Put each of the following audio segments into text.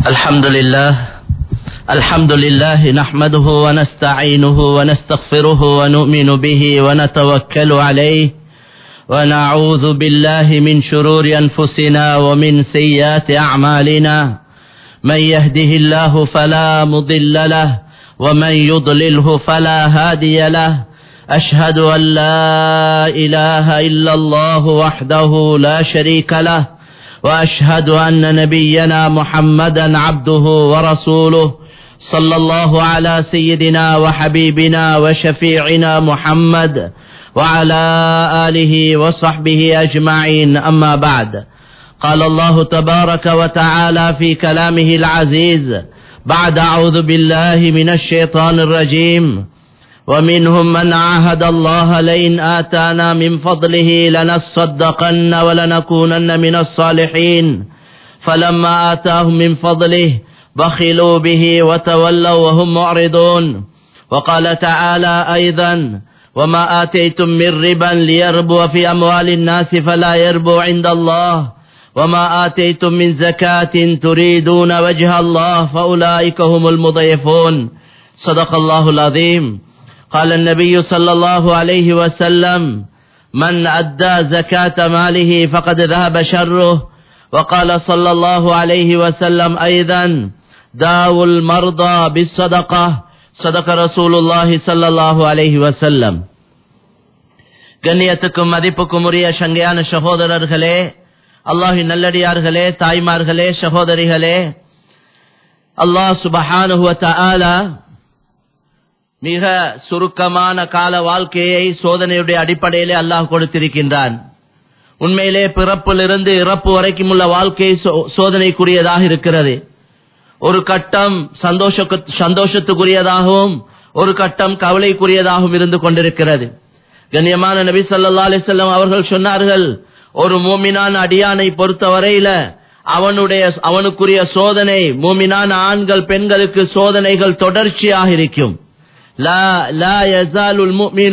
الحمد لله الحمد لله نحمده ونستعينه ونستغفره ونؤمن به ونتوكل عليه ونعوذ بالله من شرور أنفسنا ومن سيئات أعمالنا من يهده الله فلا مضل له ومن يضلله فلا هادي له أشهد أن لا إله إلا الله وحده لا شريك له وأشهد أن نبينا محمدا عبده ورسوله صلى الله على سيدنا وحبيبنا وشفيعنا محمد وعلى آله وصحبه أجمعين أما بعد قال الله تبارك وتعالى في كلامه العزيز بعد أعوذ بالله من الشيطان الرجيم ومنهم من عاهد الله لئن آتانا من فضله لنصدقن ولنكونن من الصالحين فلما آتاهم من فضله بخلوا به وتولوا وهم معرضون وقال تعالى أيضا وما آتيتم من ربا ليربو في أموال الناس فلا يربو عند الله وما آتيتم من زكاة تريدون وجه الله فأولئك هم المضيفون صدق الله العظيم قال النبي صلى الله عليه وسلم من أدى زكاة ماله فقد ذهب شره وقال صلى الله عليه وسلم أيضا داو المرضى بالصدقة صدق رسول الله صلى الله عليه وسلم கண்ணியத்துக்கும் மதிப்புக்கும் உரிய சங்கையான சகோதரர்களே அல்லாஹின் நல்லடியார்களே தாய்மார்களே சகோதரிகளே அல்லாஹ் சுபஹானுவ ஆலா மிக சுருக்கமான கால வாழ்க்கையை சோதனையுடைய அடிப்படையிலே அல்லாஹ் கொடுத்திருக்கின்றான் உண்மையிலே பிறப்பிலிருந்து இறப்பு வரைக்கும் உள்ள வாழ்க்கை சோதனைக்குரியதாக இருக்கிறது ஒரு கட்டம் சந்தோஷ சந்தோஷத்துக்குரியதாகவும் ஒரு கட்டம் கவலைக்குரியதாகவும் இருந்து கொண்டிருக்கிறது கண்ணியமான நபி சொல்லா அலிசல்லாம் அவர்கள் சொன்னார்கள் ஒரு மூமினான் அடியானை பொறுத்தவரையில அவனுடைய அவனுக்குரிய சோதனை மூமினான ஆண்கள் பெண்களுக்கு சோதனைகள் தொடர்ச்சியாக இருக்கும் لا لا يزال المؤمن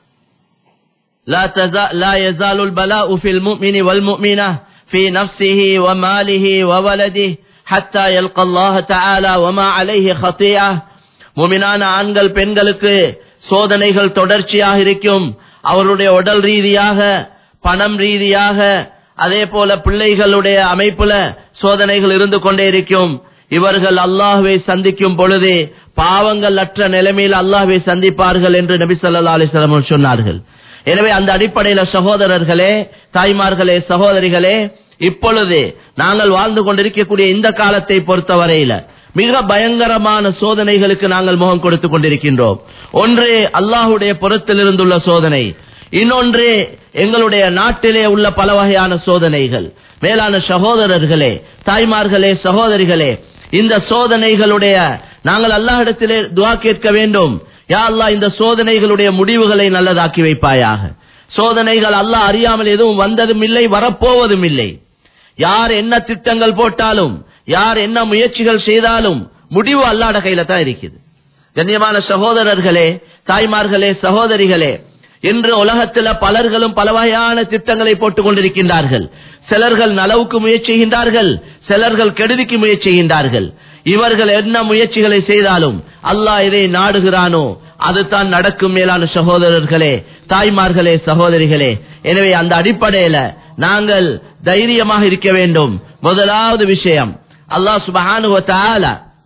لا تزال لا يزال البلاء في المؤمن والمؤمنة في نفسه وماله وولده حتى يلقى الله تعالى وما عليه خطيئة முமினான ஆண்கள் பெண்களுக்கு சோதனைகள் தொடர்ச்சியாக இருக்கும் அவருடைய உடல் ரீதியாக பணம் ரீதியாக அதே போல பிள்ளைகளுடைய அமைப்புல சோதனைகள் இருந்து கொண்டே இருக்கும் இவர்கள் அல்லாஹுவை சந்திக்கும் பொழுது பாவங்கள் அற்ற நிலைமையில் அல்லாஹுவை சந்திப்பார்கள் என்று நபி சொல்லா அலிஸ்லாம் சொன்னார்கள் எனவே அந்த அடிப்படையில சகோதரர்களே தாய்மார்களே சகோதரிகளே இப்பொழுது நாங்கள் வாழ்ந்து கொண்டிருக்கக்கூடிய இந்த காலத்தை பொறுத்தவரையில மிக பயங்கரமான சோதனைகளுக்கு நாங்கள் முகம் கொடுத்துக் கொண்டிருக்கின்றோம் ஒன்று அல்லாஹுடைய புறத்தில் இருந்துள்ள சோதனை இன்னொன்று எங்களுடைய நாட்டிலே உள்ள பல வகையான சோதனைகள் மேலான சகோதரர்களே தாய்மார்களே சகோதரிகளே இந்த சோதனைகளுடைய நாங்கள் அல்லாஹிடத்திலே துவா கேட்க வேண்டும் யா அல்லா இந்த சோதனைகளுடைய முடிவுகளை நல்லதாக்கி வைப்பாயாக சோதனைகள் அல்லாஹ் அறியாமல் எதுவும் வந்ததும் இல்லை வரப்போவதும் இல்லை யார் என்ன திட்டங்கள் போட்டாலும் யார் என்ன முயற்சிகள் செய்தாலும் முடிவு அல்லாட கையில தான் இருக்குது கண்ணியமான சகோதரர்களே தாய்மார்களே சகோதரிகளே இன்று உலகத்தில் பலர்களும் பல வகையான திட்டங்களை போட்டுக் கொண்டிருக்கின்றார்கள் சிலர்கள் நலவுக்கு முயற்சிகின்றார்கள் சிலர்கள் கெடுதிக்கு முயற்சிகின்றார்கள் இவர்கள் என்ன முயற்சிகளை செய்தாலும் அல்லாஹ் இதை நாடுகிறானோ அதுதான் நடக்கும் மேலான சகோதரர்களே தாய்மார்களே சகோதரிகளே எனவே அந்த அடிப்படையில நாங்கள் தைரியமாக இருக்க வேண்டும் முதலாவது விஷயம் அல்லாஹ் சுபஹானுவத்தால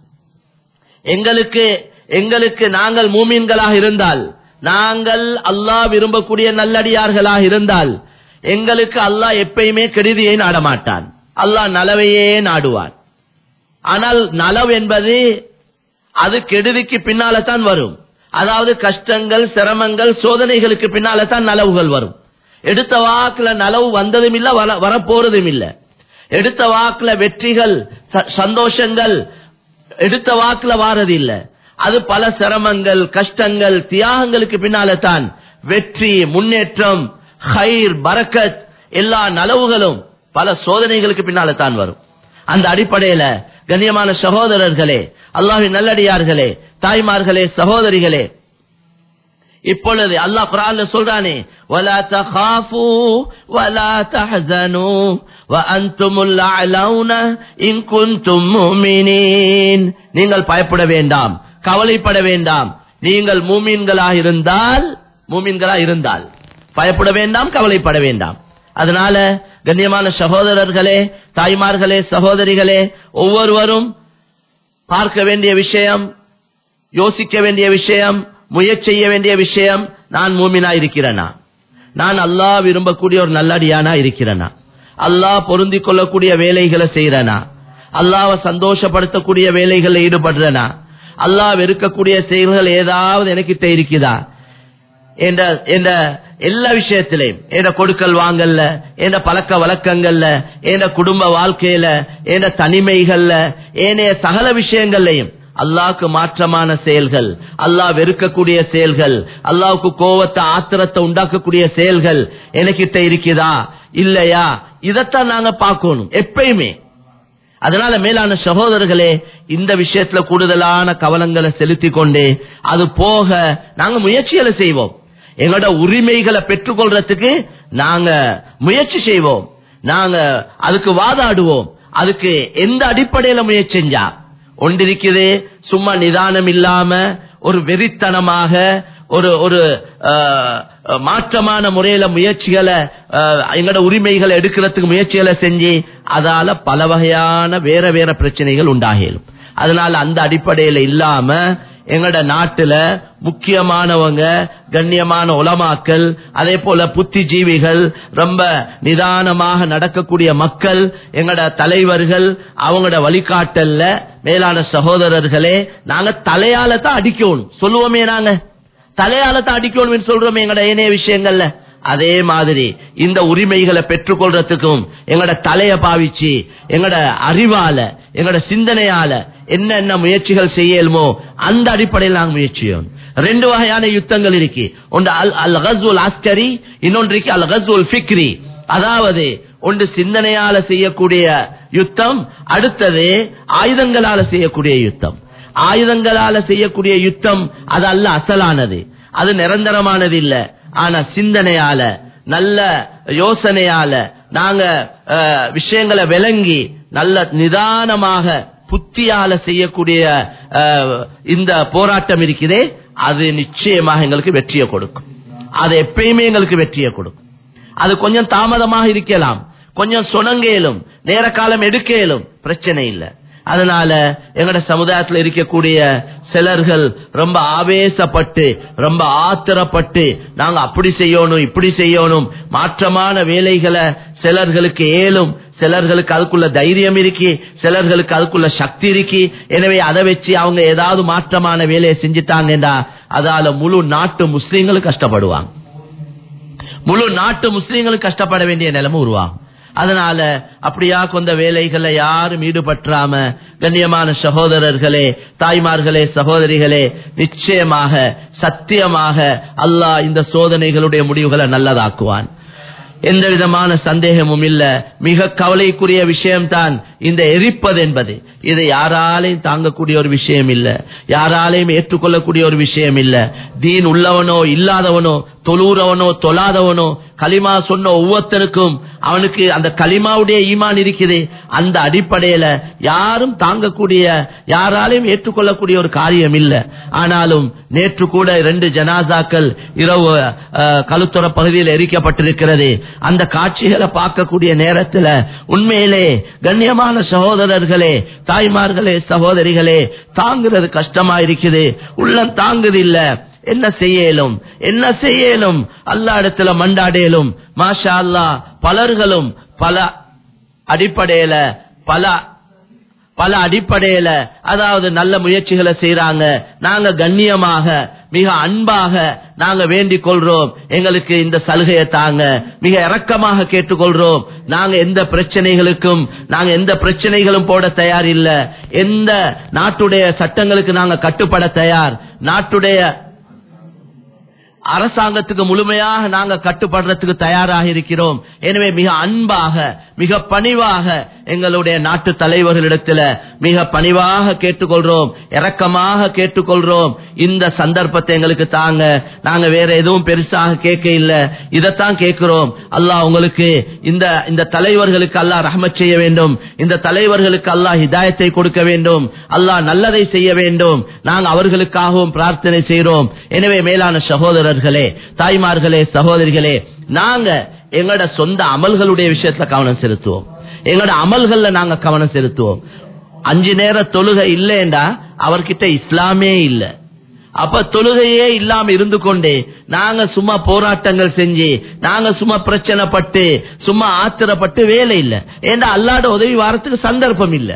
எங்களுக்கு எங்களுக்கு நாங்கள் மூமீன்களாக இருந்தால் நாங்கள் அல்லாஹ் விரும்பக்கூடிய நல்லடியார்களாக இருந்தால் எங்களுக்கு அல்லாஹ் எப்பயுமே கெடுதியை நாடமாட்டான் அல்லாஹ் நலவையே நாடுவான் ஆனால் நலவு என்பது அது கெடுதிக்கு பின்னால தான் வரும் அதாவது கஷ்டங்கள் சிரமங்கள் சோதனைகளுக்கு பின்னால தான் நலவுகள் வரும் எடுத்த வாக்குல நலவு வந்ததும் இல்ல வரப்போறதும் இல்ல எடுத்த வாக்குல வெற்றிகள் சந்தோஷங்கள் எடுத்த வாக்குல வாரது இல்ல அது பல சிரமங்கள் கஷ்டங்கள் தியாகங்களுக்கு பின்னால தான் வெற்றி முன்னேற்றம் ஹைர் பரக்கத் எல்லா நலவுகளும் பல சோதனைகளுக்கு பின்னால தான் வரும் அந்த அடிப்படையில கண்ணியமான சகோதரர்களே அல்லாஹின் நல்லடியார்களே தாய்மார்களே சகோதரிகளே இப்பொழுது அல்லாஹ் குரான்ல சொல்றானே ولا تخافوا ولا تحزنوا وانتم الاعلون ان كنتم مؤمنين நீங்கள் பயப்பட வேண்டாம் கவலைப்பட வேண்டாம் நீங்கள் மூமின்களாக இருந்தால் மூமின்களாக இருந்தால் பயப்பட வேண்டாம் கவலைப்பட வேண்டாம் அதனால கண்ணியமான சகோதரர்களே தாய்மார்களே சகோதரிகளே ஒவ்வொருவரும் பார்க்க வேண்டிய விஷயம் யோசிக்க வேண்டிய விஷயம் முயற்சி செய்ய வேண்டிய விஷயம் நான் மூமினா இருக்கிறேனா நான் அல்லாஹ் விரும்பக்கூடிய ஒரு நல்லடியானா இருக்கிறேனா அல்லாஹ் பொருந்தி கொள்ளக்கூடிய வேலைகளை செய்யறனா அல்லாவை சந்தோஷப்படுத்தக்கூடிய வேலைகளை ஈடுபடுறனா அல்லாஹ் வெறுக்கக்கூடிய செயல்கள் ஏதாவது எனக்கிட்ட இருக்குதா என்ற என்ற எல்லா விஷயத்திலையும் என்ற கொடுக்கல் வாங்கல்ல என்ற பழக்க வழக்கங்கள்ல என்ற குடும்ப வாழ்க்கையில என்ற தனிமைகள்ல ஏனைய சகல விஷயங்கள்லையும் அல்லாவுக்கு மாற்றமான செயல்கள் அல்லாஹ் வெறுக்கக்கூடிய செயல்கள் அல்லாவுக்கு கோவத்தை ஆத்திரத்தை உண்டாக்கக்கூடிய செயல்கள் எனக்கிட்ட இருக்குதா இல்லையா இதைத்தான் நாங்க பார்க்கணும் எப்பயுமே அதனால மேலான சகோதரர்களே இந்த விஷயத்துல கூடுதலான கவனங்களை செலுத்தி கொண்டு அது போக நாங்க முயற்சிகளை செய்வோம் எங்களோட உரிமைகளை பெற்றுக்கொள்றதுக்கு நாங்க முயற்சி செய்வோம் நாங்க அதுக்கு வாதாடுவோம் அதுக்கு எந்த அடிப்படையில முயற்சி செஞ்சா ஒன்றிருக்குது சும்மா நிதானம் இல்லாம ஒரு வெறித்தனமாக ஒரு ஒரு அஹ், மாற்றமான முறையில முயற்சிகளை அஹ், எங்களோட உரிமைகளை எடுக்கிறதுக்கு முயற்சிகளை செஞ்சு அதால பல வகையான வேற வேற பிரச்சனைகள் உண்டாகிடும் அதனால அந்த அடிப்படையில இல்லாம எங்களோட நாட்டுல முக்கியமானவங்க கண்ணியமான உலமாக்கள் அதே போல புத்திஜீவிகள் ரொம்ப நிதானமாக நடக்கக்கூடிய மக்கள் எங்களோட தலைவர்கள் அவங்களோட வழிகாட்டல்ல மேலான சகோதரர்களே நாங்க தலையால தான் அடிக்கணும் சொல்லுவோமே நாங்க தலையால தான் அடிக்கணும் சொல்றோமே எங்களோட ஏனைய விஷயங்கள்ல அதே மாதிரி இந்த உரிமைகளை பெற்றுக்கொள்றதுக்கும் எங்களோட தலைய பாவிச்சு எங்களோட அறிவால எங்களோட சிந்தனையால என்னென்ன முயற்சிகள் செய்யலுமோ அந்த அடிப்படையில் நாங்கள் முயற்சி செய்யணும் ரெண்டு வகையான யுத்தங்கள் இருக்கு ஒன்று அல் அல் கஸ்வுல் அஸ்கரி இன்னொன்று இருக்கு அல் கஸ்வுல் ஃபிக்ரி அதாவது ஒன்று சிந்தனையால செய்யக்கூடிய யுத்தம் அடுத்தது ஆயுதங்களால செய்யக்கூடிய யுத்தம் ஆயுதங்களால செய்யக்கூடிய யுத்தம் அது அல்ல அசலானது அது நிரந்தரமானது இல்ல ஆனா சிந்தனையால நல்ல யோசனையால நாங்க அஹ், விஷயங்களை விளங்கி நல்ல நிதானமாக புத்தியால செய்யக்கூடிய அஹ், இந்த போராட்டம் இருக்குதே அது நிச்சயமாக எங்களுக்கு வெற்றியை கொடுக்கும் அது எப்பயுமே எங்களுக்கு வெற்றியை கொடுக்கும் அது கொஞ்சம் தாமதமாக இருக்கலாம் கொஞ்சம் சுணங்கேலும் நேர காலம் எடுக்கலும் பிரச்சனை இல்லை அதனால எங்கட சமுதாயத்தில் இருக்கக்கூடிய சிலர்கள் ரொம்ப ஆவேசப்பட்டு ரொம்ப ஆத்திரப்பட்டு நாங்க அப்படி செய்யணும் இப்படி செய்யணும் மாற்றமான வேலைகளை சிலர்களுக்கு ஏலும் சிலர்களுக்கு அதுக்குள்ள தைரியம் இருக்கு சிலர்களுக்கு அதுக்குள்ள சக்தி இருக்கு எனவே அதை வச்சு அவங்க ஏதாவது மாற்றமான வேலையை செஞ்சுட்டாங்கடா அதால முழு நாட்டு முஸ்லீம்களும் கஷ்டப்படுவாங்க முழு நாட்டு முஸ்லீம்களும் கஷ்டப்பட வேண்டிய நிலைமை உருவாகும் அதனால அப்படியா கொண்ட வேலைகளை யாரும் ஈடுபற்றாம கண்ணியமான சகோதரர்களே தாய்மார்களே சகோதரிகளே நிச்சயமாக சத்தியமாக அல்லாஹ் இந்த சோதனைகளுடைய முடிவுகளை நல்லதாக்குவான் எந்த விதமான சந்தேகமும் இல்ல மிக கவலைக்குரிய விஷயம்தான் இந்த எரிப்பது என்பது இது யாராலையும் தாங்கக்கூடிய ஒரு விஷயம் இல்ல யாராலையும் ஏற்றுக்கொள்ளக்கூடிய ஒரு விஷயம் இல்ல தீன் உள்ளவனோ இல்லாதவனோ தொழுறவனோ தொழாதவனோ களிமா சொன்ன ஒவ்வொருத்தருக்கும் அவனுக்கு அந்த களிமாவுடைய ஈமான் இருக்குது அந்த அடிப்படையில யாரும் தாங்கக்கூடிய யாராலையும் ஏற்றுக்கொள்ளக்கூடிய ஒரு காரியம் இல்ல ஆனாலும் நேற்று கூட ரெண்டு ஜனாசாக்கள் இரவு அஹ், கழுத்துற பகுதியில் எரிக்கப்பட்டிருக்கிறது அந்த காட்சிகளை பார்க்கக்கூடிய நேரத்துல உண்மையிலே கண்ணியமான சகோதரர்களே தாய்மார்களே சகோதரிகளே தாங்குறது கஷ்டமா இருக்குது உள்ளம் தாங்குது இல்ல என்ன செய்யலும் என்ன செய்யலும் அல்லா இடத்துல மண்டாடேலும் மாஷா அல்லா பலர்களும் பல அடிப்படையில பல பல அடிப்படையில அதாவது நல்ல முயற்சிகளை செய்யறாங்க நாங்க கண்ணியமாக மிக அன்பாக நாங்க வேண்டிக் கொள்றோம் எங்களுக்கு இந்த சலுகையை தாங்க மிக இரக்கமாக கேட்டுக்கொள்றோம் நாங்க எந்த பிரச்சனைகளுக்கும் நாங்க எந்த பிரச்சனைகளும் போட தயார் இல்ல எந்த நாட்டுடைய சட்டங்களுக்கு நாங்க கட்டுப்பட தயார் நாட்டுடைய அரசாங்கத்துக்கு முழுமையாக நாங்க கட்டுப்படுறதுக்கு தயாராக இருக்கிறோம் எனவே மிக அன்பாக மிக பணிவாக எங்களுடைய நாட்டு தலைவர்களிடத்துல மிக பணிவாக கேட்டுக்கொள்றோம் இரக்கமாக கேட்டுக்கொள்றோம் இந்த சந்தர்ப்பத்தை எங்களுக்கு தாங்க நாங்க வேற எதுவும் பெருசாக கேட்க இல்ல இதைத்தான் கேட்கிறோம் அல்லாஹ் உங்களுக்கு இந்த இந்த தலைவர்களுக்கு அல்லாஹ் ரஹமத் செய்ய வேண்டும் இந்த தலைவர்களுக்கு அல்லாஹ் ஹிதாயத்தை கொடுக்க வேண்டும் அல்லாஹ் நல்லதை செய்ய வேண்டும் நாங்கள் அவர்களுக்காகவும் பிரார்த்தனை செய்கிறோம் எனவே மேலான சகோதரர்களே தாய்மார்களே சகோதரிகளே நாங்க எங்களோட சொந்த அமல்களுடைய விஷயத்துல கவனம் செலுத்துவோம் எங்களோட அமல்கள்ல நாங்க கவனம் செலுத்துவோம் அஞ்சு நேர தொழுகை இல்லைண்டா அவர்கிட்ட இஸ்லாமே இல்லை அப்ப தொழுகையே இல்லாம இருந்து கொண்டே நாங்க சும்மா போராட்டங்கள் செஞ்சு நாங்க சும்மா பிரச்சனைப்பட்டு சும்மா ஆத்திரப்பட்டு வேலை இல்லை ஏண்டா அல்லாட உதவி வாரத்துக்கு சந்தர்ப்பம் இல்லை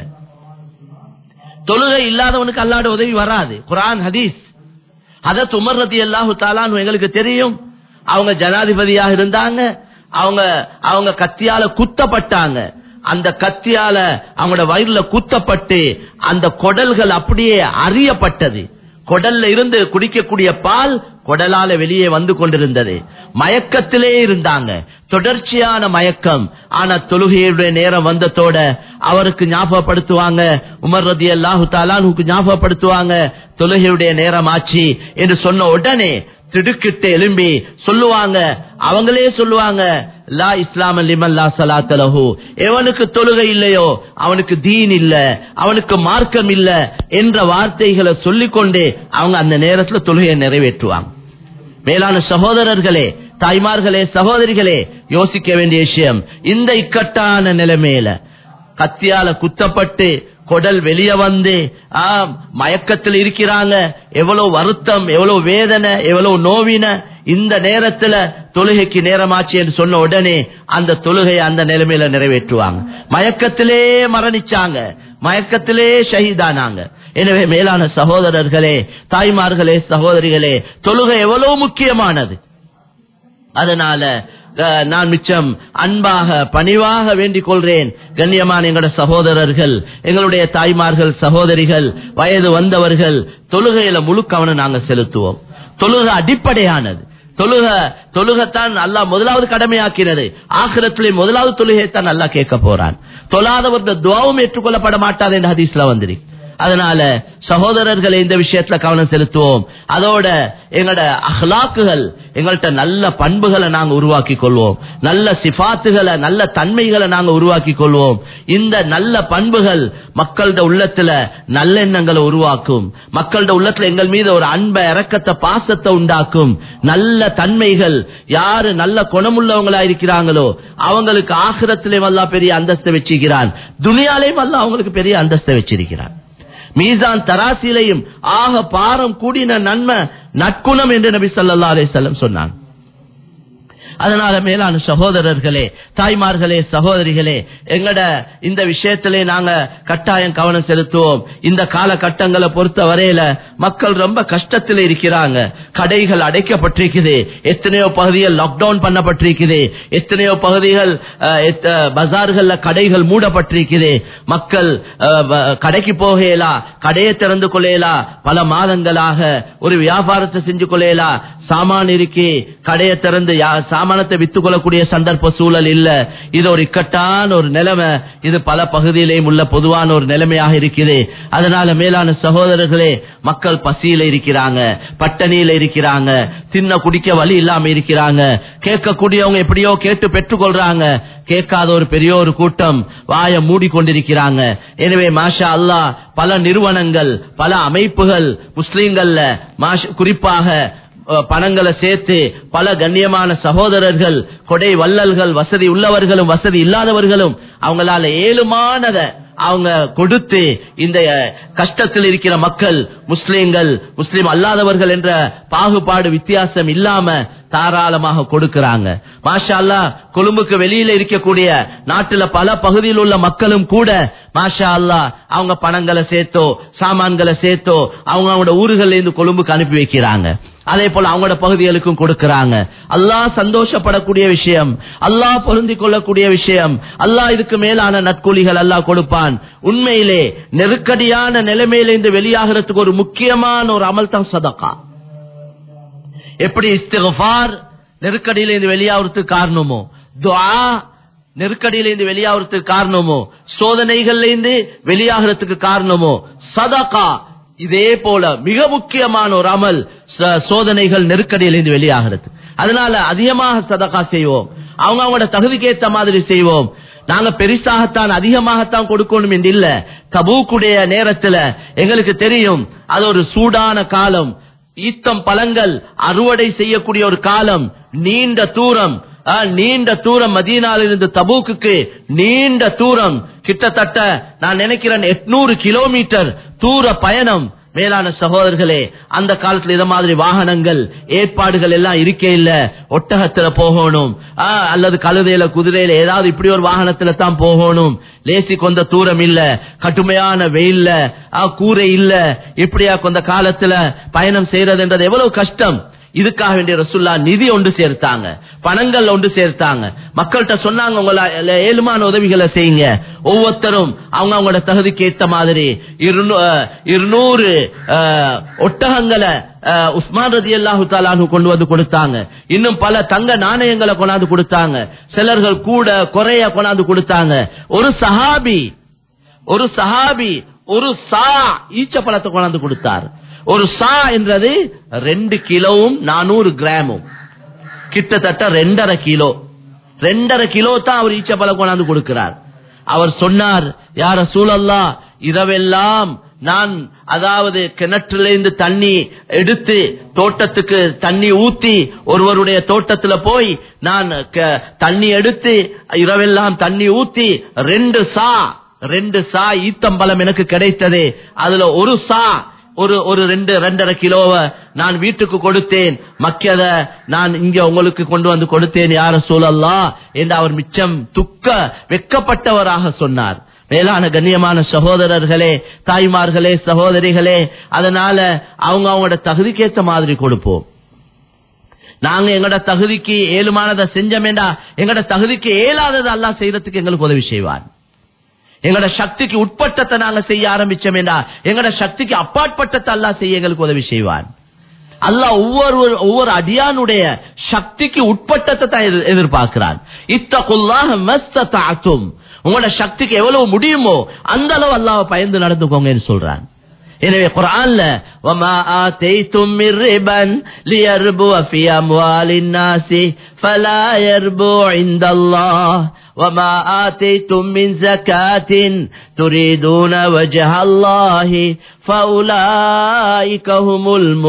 தொழுகை இல்லாதவனுக்கு அல்லாட உதவி வராது குரான் ஹதீஸ் அதத் உமர் ரதி அல்லாஹு தாலான்னு எங்களுக்கு தெரியும் அவங்க ஜனாதிபதியாக இருந்தாங்க அவங்க அவங்க கத்தியால குத்தப்பட்டாங்க அந்த கத்தியால அவங்களோட வயிறுல குத்தப்பட்டு அந்த கொடல்கள் அப்படியே அறியப்பட்டது கொடல்ல இருந்து குடிக்கக்கூடிய பால் கொடலால வெளியே வந்து கொண்டிருந்தது மயக்கத்திலே இருந்தாங்க தொடர்ச்சியான மயக்கம் ஆனா தொழுகையுடைய நேரம் வந்ததோட அவருக்கு ஞாபகப்படுத்துவாங்க உமர் ரதி அல்லாஹு தாலானுக்கு ஞாபகப்படுத்துவாங்க தொழுகையுடைய நேரம் ஆச்சு என்று சொன்ன உடனே திடுக்கிட்டு எழும்பி சொல்லுவாங்க அவங்களே சொல்லுவாங்க லா இஸ்லாம் லிமல்லா சலாத்தலஹு எவனுக்கு தொழுகை இல்லையோ அவனுக்கு தீன் இல்ல அவனுக்கு மார்க்கம் இல்ல என்ற வார்த்தைகளை சொல்லிக்கொண்டே அவங்க அந்த நேரத்துல தொழுகையை நிறைவேற்றுவாங்க மேலான சகோதரர்களே தாய்மார்களே சகோதரிகளே யோசிக்க வேண்டிய விஷயம் இந்த இக்கட்டான நிலைமையில கத்தியால குத்தப்பட்டு கொடல் வெளியே வந்து ஆம், மயக்கத்தில் இருக்கிறாங்க எவ்வளவு வருத்தம் எவ்வளவு வேதனை எவ்வளவு நோவின இந்த நேரத்துல தொழுகைக்கு நேரமாச்சு என்று சொன்ன உடனே அந்த தொழுகையை அந்த நிலைமையில நிறைவேற்றுவாங்க மயக்கத்திலே மரணிச்சாங்க மயக்கத்திலே ஷஹீதானாங்க எனவே மேலான சகோதரர்களே தாய்மார்களே சகோதரிகளே தொழுகை எவ்வளவு முக்கியமானது அதனால அஹ், நான் மிச்சம் அன்பாக பணிவாக வேண்டிக் கொள்றேன் கண்ணியமான எங்களோட சகோதரர்கள் எங்களுடைய தாய்மார்கள் சகோதரிகள் வயது வந்தவர்கள் தொழுகையில முழு கவனம் நாங்க செலுத்துவோம் தொழுகை அடிப்படையானது தொழுக தொழுகத்தான் அல்லாஹ் முதலாவது கடமையாக்கினது ஆகிரத்திலே முதலாவது தொழுகையைத்தான் அல்லாஹ் கேட்க போறான் தொழாதவர்கள் துவாவும் ஏற்றுக்கொள்ளப்பட மாட்டாது என்று ஹதீஸ்ல வந்துரு அதனால சகோதரர்களை இந்த விஷயத்துல கவனம் செலுத்துவோம் அதோட எங்களோட அஹ்லாக்குகள் எங்கள்கிட்ட நல்ல பண்புகளை நாங்க உருவாக்கி கொள்வோம் நல்ல சிபாத்துகளை நல்ல தன்மைகளை நாங்க உருவாக்கி கொள்வோம் இந்த நல்ல பண்புகள் மக்களோட உள்ளத்துல நல்லெண்ணங்களை உருவாக்கும் மக்களோட உள்ளத்துல எங்கள் மீது ஒரு அன்பை இறக்கத்தை பாசத்தை உண்டாக்கும் நல்ல தன்மைகள் யாரு நல்ல குணமுள்ளவங்களா இருக்கிறாங்களோ அவங்களுக்கு ஆகிரத்திலே வல்லா பெரிய அந்தஸ்தை வச்சிருக்கிறான் துனியாலையும் வல்லா அவங்களுக்கு பெரிய அந்தஸ்தை வச்சிருக்கிறான் மீசான் தராசிலையும் ஆக பாரம் கூடின நன்மை நற்குணம் என்று நபி ஸல்லல்லாஹு அலைஹி வஸல்லம் சொன்னான் அதனால மேலான சகோதரர்களே தாய்மார்களே சகோதரிகளே எங்கட இந்த விஷயத்திலே நாங்க கட்டாயம் கவனம் செலுத்துவோம் இந்த காலகட்டங்களை பொறுத்த வரையில மக்கள் ரொம்ப கஷ்டத்தில் இருக்கிறாங்க கடைகள் அடைக்கப்பட்டிருக்குது எத்தனையோ பகுதிகள் லாக்டவுன் பண்ணப்பட்டிருக்குது எத்தனையோ பகுதிகள் அஹ், எத்த- பஜார்கள்ல கடைகள் மூடப்பட்டிருக்குது மக்கள் அஹ், வ- கடைக்கு போகலா கடையை திறந்து கொள்ளலா பல மாதங்களாக ஒரு வியாபாரத்தை செஞ்சு கொள்ளலா சாமான் இருக்கி கடையை திறந்து யா- சாமானத்தை வித்து கொள்ளக்கூடிய சந்தர்ப்ப சூழல் இல்ல இது ஒரு இக்கட்டான ஒரு நிலைமை இது பல பகுதியிலேயும் உள்ள பொதுவான ஒரு நிலைமையாக இருக்குது அதனால மேலான சகோதரர்களே மக்கள் பசியில இருக்கிறாங்க பட்டணியில இருக்கிறாங்க தின்ன குடிக்க வழி இல்லாம இருக்கிறாங்க கேட்கக்கூடியவங்க எப்படியோ கேட்டு பெற்றுக்கொள்றாங்க கேட்காத ஒரு பெரிய ஒரு கூட்டம் வாய மூடிக்கொண்டிருக்கிறாங்க எனவே மாஷா அல்லாஹ் பல நிறுவனங்கள் பல அமைப்புகள் முஸ்லீம்கள்ல மாஷ்- குறிப்பாக அஹ், பணங்களை சேர்த்து பல கண்ணியமான சகோதரர்கள் கொடை வள்ளல்கள் வசதி உள்ளவர்களும் வசதி இல்லாதவர்களும் அவங்களால ஏழுமானத அவங்க கொடுத்து இந்த அஹ், கஷ்டத்தில் இருக்கிற மக்கள் முஸ்லீம்கள் முஸ்லீம் அல்லாதவர்கள் என்ற பாகுபாடு வித்தியாசம் இல்லாம தாராளமாக கொடுக்கிறாங்க மாஷா அல்லாஹ் கொழும்புக்கு வெளியில இருக்கக்கூடிய நாட்டுல பல பகுதியில் உள்ள மக்களும் கூட மாஷா அல்லாஹ் அவங்க பணங்களை சேர்த்தோ சாமான்களை சேர்த்தோ அவங்க அவங்களோட ஊர்கள்ல இருந்து கொழும்புக்கு அனுப்பி வைக்கிறாங்க அதே போல அவங்களோட பகுதிகளுக்கும் கொடுக்கறாங்க அல்லாஹ் சந்தோஷப்படக்கூடிய விஷயம் அல்லாஹ் பொருந்தி கொள்ளக்கூடிய விஷயம் அல்லாஹ் இதுக்கு மேலான நற்கூலிகள் அல்லாஹ் கொடுப்பான் உண்மையிலே நெருக்கடியான நிலைமையில இருந்து வெளியாகிறதுக்கு ஒரு முக்கியமான ஒரு அமல் தான் சதக்கா எப்படி இஸ்திகஃபார் நெருக்கடியில இருந்து வெளியாகிறதுக்கு காரணமோ துஆ நெருக்கடியிலிருந்து வெளியாகிறதுக்கு காரணமோ சோதனைகள்ல இருந்து வெளியாகிறதுக்கு காரணமோ சதகா இதே போல மிக முக்கியமான ஒரு அமல் ச- சோதனைகள் நெருக்கடியிலிருந்து வெளியாகிறது அதனால அதிகமாக சதகா செய்வோம் அவங்க அவங்களோட தகுதிக்கு ஏத்த மாதிரி செய்வோம் நாங்க பெரிசாகத்தான் அதிகமாகத்தான் கொடுக்கணும் என்று இல்ல தபூக்குடைய நேரத்துல எங்களுக்கு தெரியும் அது ஒரு சூடான காலம் ஈத்தம் பழங்கள் அறுவடை செய்யக்கூடிய ஒரு காலம் நீண்ட தூரம் ஆ, நீண்ட தூரம் மதீனாலிருந்து தபூக்குக்கு நீண்ட தூரம் கிட்டத்தட்ட நான் நினைக்கிறேன் எட்நூறு கிலோமீட்டர் தூர பயணம் மேலான சகோதரர்களே அந்த காலத்துல இத மாதிரி வாகனங்கள் ஏற்பாடுகள் எல்லாம் இருக்கே இல்ல ஒட்டகத்துல போகணும் ஆ, அல்லது கழுதையில குதிரையில ஏதாவது இப்படி ஒரு வாகனத்துல தான் போகணும் லேசி கொண்ட தூரம் இல்ல கடுமையான வெயில்ல ஆ, கூரை இல்ல இப்படியா கொண்ட காலத்துல பயணம் செய்யறதுன்றது எவ்வளவு கஷ்டம் இதுக்காக வேண்டிய ரசுல்லா நிதி ஒன்று சேர்த்தாங்க பணங்கள் ஒன்று சேர்த்தாங்க மக்கள்கிட்ட சொன்னாங்க உங்கள ஏழுமான உதவிகளை செய்யுங்க ஒவ்வொருத்தரும் அவங்க அவங்களோட தகுதிக்கு ஏத்த மாதிரி இருநூ- அஹ், இருநூறு அஹ், ஒட்டகங்களை அஹ், உஸ்மான் ரதி அல்லாஹு தாலானு கொண்டு வந்து கொடுத்தாங்க இன்னும் பல தங்க நாணயங்களை கொண்டாந்து கொடுத்தாங்க சிலர்கள் கூட குறைய கொண்டாந்து கொடுத்தாங்க ஒரு சஹாபி ஒரு சஹாபி ஒரு சா ஈச்ச பழத்தை கொண்டாந்து கொடுத்தார் ஒரு சா என்றது ரெண்டு கிலோவும் நானூறு கிராமும் கிட்டத்தட்ட ரெண்டரை கிலோ ரெண்டரை கிலோ தான் அவர் ஈச்ச பழம் கொண்டாந்து கொடுக்கிறார் அவர் சொன்னார் யார சூழல்லா இரவெல்லாம் நான் அதாவது கிணற்றிலிருந்து தண்ணி எடுத்து தோட்டத்துக்கு தண்ணி ஊத்தி ஒருவருடைய தோட்டத்துல போய் நான் க- தண்ணி எடுத்து இரவெல்லாம் தண்ணி ஊத்தி ரெண்டு சா ரெண்டு சா ஈத்தம்பலம் எனக்கு கிடைத்தது அதுல ஒரு சா ஒரு ஒரு ரெண்டு ரெண்டரை கிலோவை நான் வீட்டுக்கு கொடுத்தேன் மக்கியத நான் இங்க உங்களுக்கு கொண்டு வந்து கொடுத்தேன் யார சூழல்லா என்று அவர் மிச்சம் துக்க வெக்கப்பட்டவராக சொன்னார் மேலான கண்ணியமான சகோதரர்களே தாய்மார்களே சகோதரிகளே அதனால அவங்க அவங்களோட தகுதிக்கேத்த மாதிரி கொடுப்போம் நாங்க எங்கட தகுதிக்கு ஏழுமானதை செஞ்சமேண்டா எங்கட தகுதிக்கு ஏலாததை அல்லாஹ் செய்யறதுக்கு எங்களுக்கு உதவி செய்வான் எங்கட சக்திக்கு உட்பட்டத்தை நாங்க செய்ய ஆரம்பிச்சோமேண்டா எங்கட சக்திக்கு அப்பாற்பட்டத்தை அல்லாஹ் செய்ய எங்களுக்கு உதவி செய்வான் அல்லாஹ் ஒவ்வொரு ஒவ்வொரு அடியானுடைய சக்திக்கு உட்பட்டத்தை தான் எதிர்- எதிர்பார்க்கிறான் இத்தகுல்லாஹ மஸ்ததாத்தும் உங்களோட சக்திக்கு எவ்வளவு முடியுமோ அந்த அளவு அல்லாஹ் பயந்து நடந்துக்கோங்கன்னு சொல்றான் எனவே குர்ஆன்ல وما آتيتم من ربا ليربو في أموال الناس فلا يربو عند الله وما آتيتم من زكاة تريدون وجه الله فأولئك هم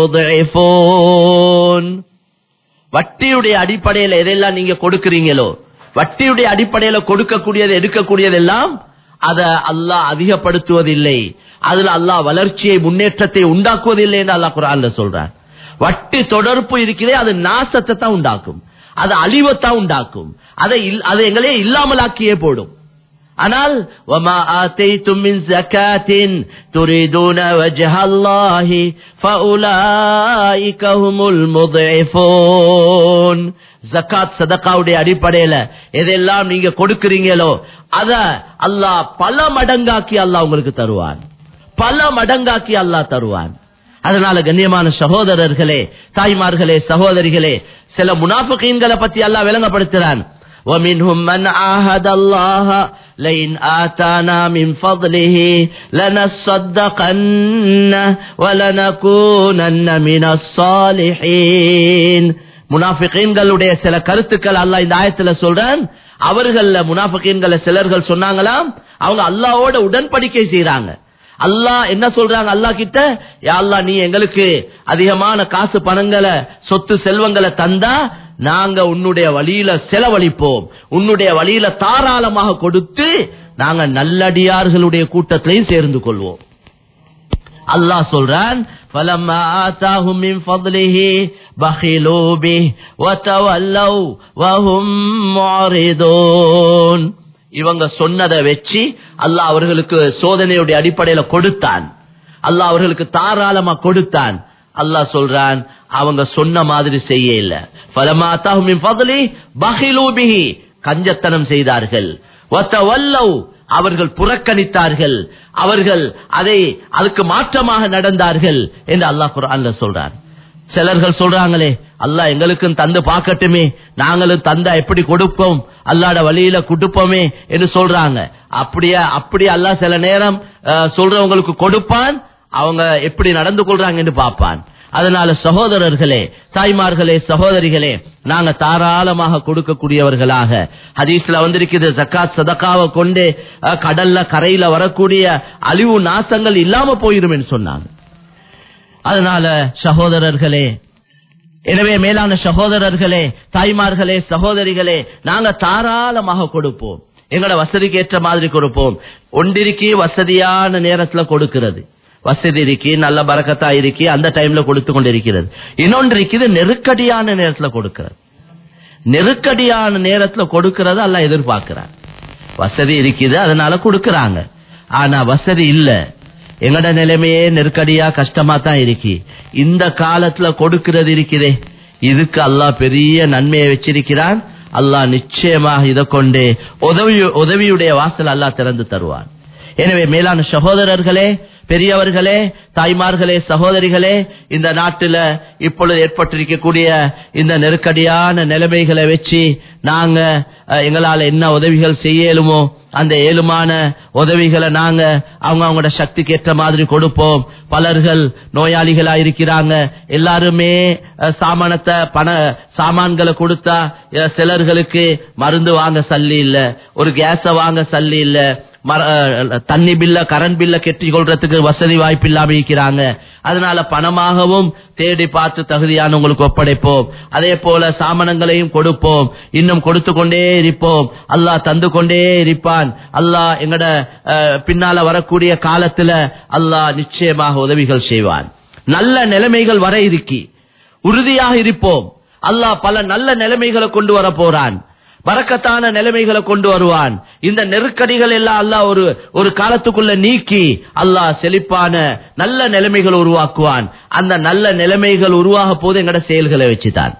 المضعفون வட்டியுடைய அடிப்படையில எதெல்லாம் நீங்க கொடுக்கிறீங்களோ வட்டியுடைய அடிப்படையில கொடுக்கக்கூடியது எடுக்கக்கூடியதெல்லாம் அத அல்லாஹ் அதிகப்படுத்துவதில்லை அதுல அல்லாஹ் வளர்ச்சியை முன்னேற்றத்தை உண்டாக்குவதில்லை என்று அல்லாஹ் குரான்ல சொல்றார் வட்டி தொடர்பு இருக்கிறதே அது நாசத்தை தான் உண்டாக்கும் அது அழிவத்தான் உண்டாக்கும் அதை இல்- அதை எங்களே இல்லாமலாக்கியே போடும் ஆனால் وَمَا آتَيْتُم مِّن زَكَاةٍ تُرِيدُونَ وَجْهَ اللَّهِ فَأُولَٰئِكَ هُمُ الْمُضْعِفُونَ ஜகாத் சதகாவுடைய அடிப்படையில எதெல்லாம் நீங்க கொடுக்கிறீங்களோ அத அல்லாஹ் பல மடங்காக்கி அல்லாஹ் உங்களுக்கு தருவான் பல மடங்காக்கி அல்லாஹ் தருவான் அதனால கண்ணியமான சகோதரர்களே தாய்மார்களே சகோதரிகளே சில முனாஃபிகீன்களை பத்தி அல்லாஹ் விளங்கப்படுத்துறான் ومنهم من عاهد الله لئن آتانا من فضله لنصدقن ولنكونن من الصالحين முனாஃபிகீன்களுடைய சில கருத்துக்கள் அல்லாஹ் இந்த ஆயத்துல சொல்றான் அவர்கள முனாஃபிகீன்கள சிலர்கள் சொன்னாங்களாம் அவங்க அல்லாஹ்வோட உடன்படிக்கை செய்றாங்க அல்லாஹ் என்ன சொல்றாங்க அல்லாஹ் கிட்ட யா அல்லாஹ் நீ எங்களுக்கு அதிகமான காசு பணங்களை சொத்து செல்வங்களை தந்தா நாங்க உன்னுடைய வழியில செலவழிப்போம் உன்னுடைய வழியில தாராளமாக கொடுத்து நாங்க நல்லடியார்களுடைய கூட்டத்திலையும் சேர்ந்து கொள்வோம் அல்லாஹ் சொல்றான் فَلَمَّا آتَاهُم مِّن فَضْلِهِ بَخِلُوا بِهِ وَتَوَلَّوْا وَهُمْ مُعْرِضُونَ இவங்க சொன்னதை வச்சு அல்லாஹ் அவர்களுக்கு சோதனையுடைய அடிப்படையில கொடுத்தான் அல்லாஹ் அவர்களுக்கு தாராளமா கொடுத்தான் அல்லாஹ் சொல்றான் அவங்க சொன்ன மாதிரி செய்ய இல்ல فَلَمَّا آتَاهُم مِّن فَضْلِهِ بَخِلُوا بِهِ கஞ்சத்தனம் செய்தார்கள் وَتَوَلَّوْا அவர்கள் புறக்கணித்தார்கள் அவர்கள் அதை அதுக்கு மாற்றமாக நடந்தார்கள் என்று அல்லாஹ் குர்ஆன்ல சொல்றார் சிலர்கள் சொல்றாங்களே அல்லாஹ் எங்களுக்கும் தந்து பார்க்கட்டுமே நாங்களும் தந்தா எப்படி கொடுப்போம் அல்லாட வழியில கொடுப்போமே என்று சொல்றாங்க அப்படியே அப்படியே அல்லாஹ் சில நேரம் அஹ், சொல்றவங்களுக்கு கொடுப்பான் அவங்க எப்படி நடந்து கொள்றாங்கன்னு பார்ப்பான் அதனால சகோதரர்களே தாய்மார்களே சகோதரிகளே நாங்க தாராளமாக கொடுக்கக்கூடியவர்களாக ஹதீஸ்ல வந்திருக்குது ஜக்காத் சதக்காவை கொண்டு அஹ், கடல்ல கரையில வரக்கூடிய அழிவு நாசங்கள் இல்லாம போயிரும் சொன்னாங்க அதனால சகோதரர்களே எனவே மேலான சகோதரர்களே தாய்மார்களே சகோதரிகளே நாங்க தாராளமாக கொடுப்போம் எங்களோட வசதிக்கு ஏற்ற மாதிரி கொடுப்போம் ஒன்றிருக்கி வசதியான நேரத்துல கொடுக்கிறது வசதி இருக்கி நல்ல பறக்கத்தா இருக்கி அந்த டைம்ல கொடுத்து கொண்டிருக்கிறது இன்னொன்று இருக்குது நெருக்கடியான நேரத்துல கொடுக்கிறது நெருக்கடியான நேரத்துல கொடுக்கறத அல்ல எதிர்பார்க்கிறார் வசதி இருக்குது அதனால கொடுக்கறாங்க ஆனா வசதி இல்ல எங்கட நிலைமையே நெருக்கடியா கஷ்டமா தான் இருக்கு இந்த காலத்துல கொடுக்கிறது இருக்குதே இதுக்கு அல்லாஹ் பெரிய நன்மையை வச்சிருக்கிறான் அல்லாஹ் நிச்சயமாக இதை கொண்டு உதவி உதவியுடைய வாசல் அல்லாஹ் திறந்து தருவான் எனவே மேலான சகோதரர்களே பெரியவர்களே தாய்மார்களே சகோதரிகளே இந்த நாட்டுல இப்பொழுது ஏற்பட்டிருக்கக்கூடிய இந்த நெருக்கடியான நிலைமைகளை வச்சு நாங்க அஹ், எங்களால என்ன உதவிகள் செய்யலுமோ அந்த ஏழுமான உதவிகளை நாங்க அவங்க அவங்களோட சக்திக்கு ஏற்ற மாதிரி கொடுப்போம் பலர்கள் நோயாளிகளா இருக்கிறாங்க எல்லாருமே அஹ், சாமானத்தை பண சாமான்களை கொடுத்தா அஹ், சிலர்களுக்கு மருந்து வாங்க சல்லி இல்ல ஒரு கேஸ வாங்க சல்லி இல்ல மர- அஹ், தண்ணி பில்ல கரண்ட் பில்ல கெட்டி கொள்றதுக்கு வசதி வாய்ப்பு இல்லாம இருக்கிறாங்க அதனால பணமாகவும் தேடி பார்த்து தகுதியானவங்களுக்கு ஒப்படைப்போம் அதே போல சாமனங்களையும் கொடுப்போம் இன்னும் கொடுத்து கொண்டே இருப்போம் அல்லாஹ் தந்து கொண்டே இருப்பான் அல்லாஹ் எங்கட அஹ், பின்னால வரக்கூடிய காலத்துல அல்லாஹ் நிச்சயமாக உதவிகள் செய்வான் நல்ல நிலைமைகள் வர இருக்கி உறுதியாக இருப்போம் அல்லாஹ் பல நல்ல நிலைமைகளை கொண்டு வர போறான் பறக்கத்தான நிலைமைகளை கொண்டு வருவான் இந்த நெருக்கடிகள் எல்லாம் அல்லாஹ் ஒரு ஒரு காலத்துக்குள்ள நீக்கி அல்லாஹ் செழிப்பான நல்ல நிலைமைகள் உருவாக்குவான் அந்த நல்ல நிலைமைகள் உருவாக போது எங்கட செயல்களை வச்சுதான்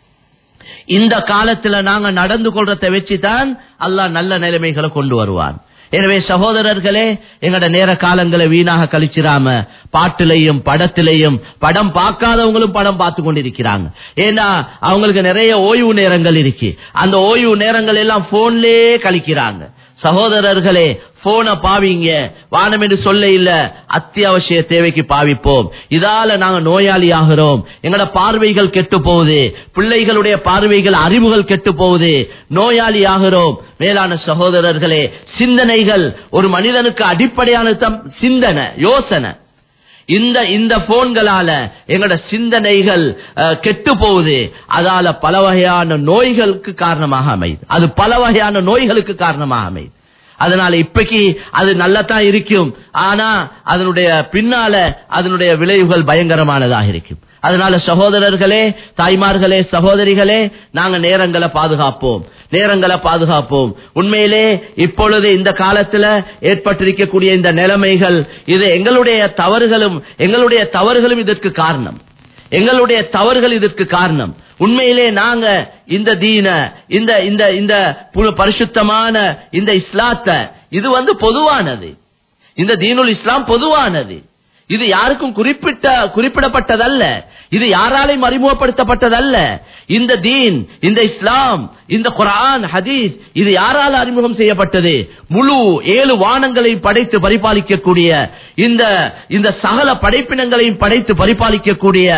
இந்த காலத்துல நாங்க நடந்து கொள்றதை வச்சுதான் அல்லாஹ் நல்ல நிலைமைகளை கொண்டு வருவான் எனவே சகோதரர்களே எங்கட நேர காலங்களை வீணாக கழிச்சிராம பாட்டுலையும் படத்திலையும் படம் பார்க்காதவங்களும் படம் பார்த்து கொண்டிருக்கிறாங்க ஏன்னா அவங்களுக்கு நிறைய ஓய்வு நேரங்கள் இருக்கு அந்த ஓய்வு நேரங்கள் எல்லாம் போன்லயே கழிக்கிறாங்க சகோதரர்களே போனை பாவிங்க வானம் என்று சொல்ல இல்ல அத்தியாவசிய தேவைக்கு பாவிப்போம் இதால நாங்க நோயாளி ஆகிறோம் எங்கட பார்வைகள் கெட்டு போகுது பிள்ளைகளுடைய பார்வைகள் அறிவுகள் கெட்டு போகுது நோயாளி ஆகிறோம் மேலான சகோதரர்களே சிந்தனைகள் ஒரு மனிதனுக்கு அடிப்படையான தம் சிந்தனை யோசனை இந்த இந்த போன்களால எங்களோட சிந்தனைகள் அஹ், கெட்டு போகுது அதால பல வகையான நோய்களுக்கு காரணமாக அமையுது அது பல வகையான நோய்களுக்கு காரணமாக அமையுது அதனால இப்பைக்கு அது நல்லதான் இருக்கும் ஆனா அதனுடைய பின்னால அதனுடைய விளைவுகள் பயங்கரமானதாக இருக்கும் அதனால சகோதரர்களே தாய்மார்களே சகோதரிகளே நாங்க நேரங்களை பாதுகாப்போம் நேரங்களை பாதுகாப்போம் உண்மையிலே இப்பொழுது இந்த காலத்துல ஏற்பட்டிருக்கக்கூடிய இந்த நிலைமைகள் இது எங்களுடைய தவறுகளும் எங்களுடைய தவறுகளும் இதற்கு காரணம் எங்களுடைய தவறுகள் இதற்கு காரணம் உண்மையிலே நாங்க இந்த தீன இந்த இந்த இந்த பு- பரிசுத்தமான இந்த இஸ்லாத்தை இது வந்து பொதுவானது இந்த தீனுல் இஸ்லாம் பொதுவானது இது யாருக்கும் குறிப்பிட்ட குறிப்பிடப்பட்டதல்ல இது யாராலையும் அறிமுகப்படுத்தப்பட்டதல்ல இந்த தீன் இந்த இஸ்லாம் இந்த குர்ஆன் ஹதீஸ் இது யாரால அறிமுகம் செய்யப்பட்டது முழு ஏழு வானங்களையும் படைத்து பரிபாலிக்கக்கூடிய இந்த இந்த சகல படைப்பினங்களையும் படைத்து பரிபாலிக்கக்கூடிய